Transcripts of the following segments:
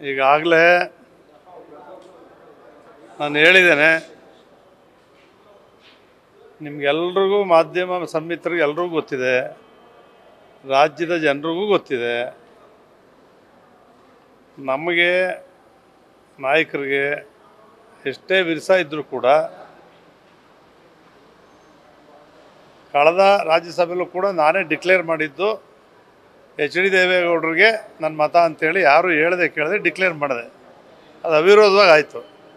ಈಗಾಗಲೇ ನಾನು ಹೇಳಿದ್ದೇನೆ ನಿಮ್ಗೆಲ್ರಿಗೂ ಮಾಧ್ಯಮ ಸಂಮಿತ್ರರಿಗೆ ಎಲ್ರಿಗೂ ಗೊತ್ತಿದೆ ರಾಜ್ಯದ ಜನರಿಗೂ ಗೊತ್ತಿದೆ ನಮಗೆ ನಾಯಕರಿಗೆ ಎಷ್ಟೇ ವಿರಸ ಇದ್ದರೂ ಕೂಡ ಕಳೆದ ರಾಜ್ಯಸಭೆಯಲ್ಲೂ ಕೂಡ ನಾನೇ ಡಿಕ್ಲೇರ್ ಮಾಡಿದ್ದು ಎಚ್ ಡಿ ದೇವೇಗೌಡರಿಗೆ ನನ್ನ ಮತ ಅಂತೇಳಿ ಯಾರು ಹೇಳದೆ ಕೇಳದೆ ಡಿಕ್ಲೇರ್ ಮಾಡಿದೆ ಅದು ಅವಿರೋಧವಾಗಿ ಆಯಿತು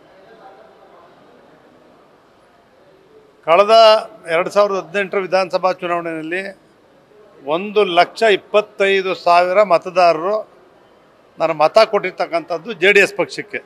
ಕಳೆದ ಎರಡು ಸಾವಿರದ ಹದಿನೆಂಟರ ವಿಧಾನಸಭಾ ಚುನಾವಣೆಯಲ್ಲಿ ಒಂದು ಲಕ್ಷ ಇಪ್ಪತ್ತೈದು ಸಾವಿರ ಮತದಾರರು ನನ್ನ ಮತ ಕೊಟ್ಟಿರ್ತಕ್ಕಂಥದ್ದು ಜೆ ಡಿ ಎಸ್ ಪಕ್ಷಕ್ಕೆ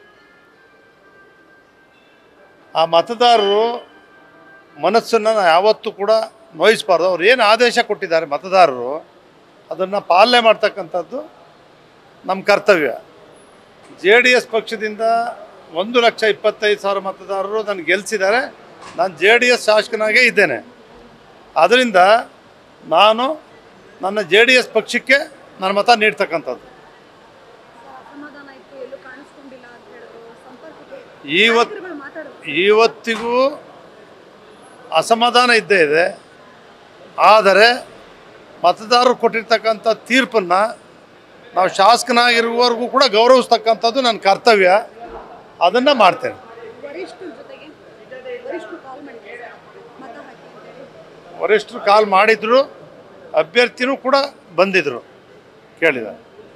ಆ ಮತದಾರರು ಮನಸ್ಸನ್ನು ಯಾವತ್ತೂ ಕೂಡ ನೋಯಿಸಬಾರ್ದು ಅವ್ರು ಏನು ಆದೇಶ ಕೊಟ್ಟಿದ್ದಾರೆ ಮತದಾರರು ಅದನ್ನು ಪಾಲನೆ ಮಾಡ್ತಕ್ಕಂಥದ್ದು ನಮ್ಮ ಕರ್ತವ್ಯ ಜೆ ಡಿ ಎಸ್ ಪಕ್ಷದಿಂದ ಒಂದು ಲಕ್ಷ ಇಪ್ಪತ್ತೈದು ಸಾವಿರ ಮತದಾರರು ನನಗೆ ಗೆಲ್ಲಿಸಿದ್ದಾರೆ ನಾನು ಜೆ ಡಿ ಎಸ್ ಶಾಸಕನಾಗೇ ಇದ್ದೇನೆ ಅದರಿಂದ ನಾನು ನನ್ನ ಜೆ ಡಿ ಎಸ್ ಪಕ್ಷಕ್ಕೆ ನನ್ನ ಮತ ನೀಡ್ತಕ್ಕಂಥದ್ದು ಅಸಮಾಧಾನ ಇತ್ತು ಎಲ್ಲೂ ಕಾಣಿಸ್ಕೊಂಡಿಲ್ಲ ಅಂತ ಹೇಳಿದ್ರು ಸಂಪರ್ಕಕ್ಕೆ ಇವತ್ತು ನಾಯಕರುಗಳು ಮಾತಾಡೋದು ಇವತ್ತಿಗೂ ಅಸಮಾಧಾನ ಇದ್ದೇ ಇದೆ ಆದರೆ ಮತದಾರರು ಕೊಟ್ಟಿರ್ತಕ್ಕಂಥ ತೀರ್ಪನ್ನು ನಾವು ಶಾಸಕನಾಗಿರುವವರೆಗೂ ಕೂಡ ಗೌರವಿಸ್ತಕ್ಕಂಥದ್ದು ನನ್ನ ಕರ್ತವ್ಯ ಅದನ್ನು ಮಾಡ್ತೇನೆ ವರಿಷ್ಠರ ಜೊತೆಗೆ ವರಿಷ್ಠರು ಕಾಲ್ ಮಾಡಿದ್ದಾರೆ ಮತ ಹಾಕಿ ಅಂತ ಹೇಳಿ ವರಿಷ್ಠರು ಕಾಲ್ ಮಾಡಿದ್ರು ಅಭ್ಯರ್ಥಿನೂ ಕೂಡ ಬಂದಿದ್ದರು ಕೇಳಿದ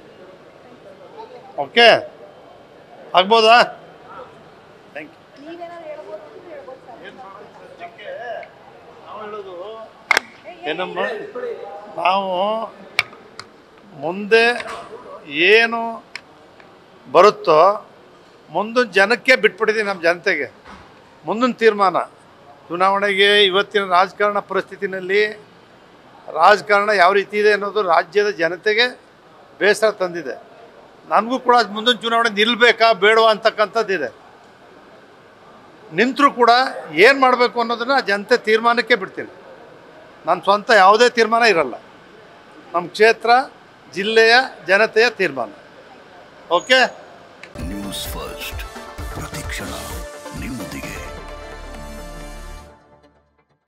ಓಕೆ ಆಗ್ಬೋದಾ ಥ್ಯಾಂಕ್ ಯು ನೀವೇನಾದ್ರು ಹೇಳ್ಬೋದು ಅಂದ್ರೆ ಹೇಳ್ಬೋದು ಸರ್ ನಾವು ಹೇಳೋದು ಏನಮ್ಮ ನಾವು ಮುಂದೆ ಏನು ಬರುತ್ತೋ ಮುಂದಿನ ಜನಕ್ಕೆ ಬಿಟ್ಬಿಟ್ಟಿದ್ದೀವಿ ನಮ್ಮ ಜನತೆಗೆ ಮುಂದಿನ ತೀರ್ಮಾನ ಚುನಾವಣೆಗೆ ಇವತ್ತಿನ ರಾಜಕಾರಣ ಪರಿಸ್ಥಿತಿನಲ್ಲಿ ರಾಜಕಾರಣ ಯಾವ ರೀತಿ ಇದೆ ಅನ್ನೋದು ರಾಜ್ಯದ ಜನತೆಗೆ ಬೇಸರ ತಂದಿದೆ ನನಗೂ ಕೂಡ ಮುಂದಿನ ಚುನಾವಣೆ ನಿಲ್ಲಬೇಕಾ ಬೇಡವಾ ಅಂತಕ್ಕಂಥದ್ದಿದೆ ನಿಂತರೂ ಕೂಡ ಏನು ಮಾಡಬೇಕು ಅನ್ನೋದನ್ನು ಜನತೆ ತೀರ್ಮಾನಕ್ಕೆ ಬಿಡ್ತೀನಿ ನನ್ನ ಸ್ವಂತ ಯಾವುದೇ ತೀರ್ಮಾನ ಇರಲ್ಲ ನಮ್ಮ ಕ್ಷೇತ್ರ ಜಿಲ್ಲೆಯ ಜನತೆಯ ತೀರ್ಮಾನ ಓಕೆ ನ್ಯೂಸ್ ಫಸ್ಟ್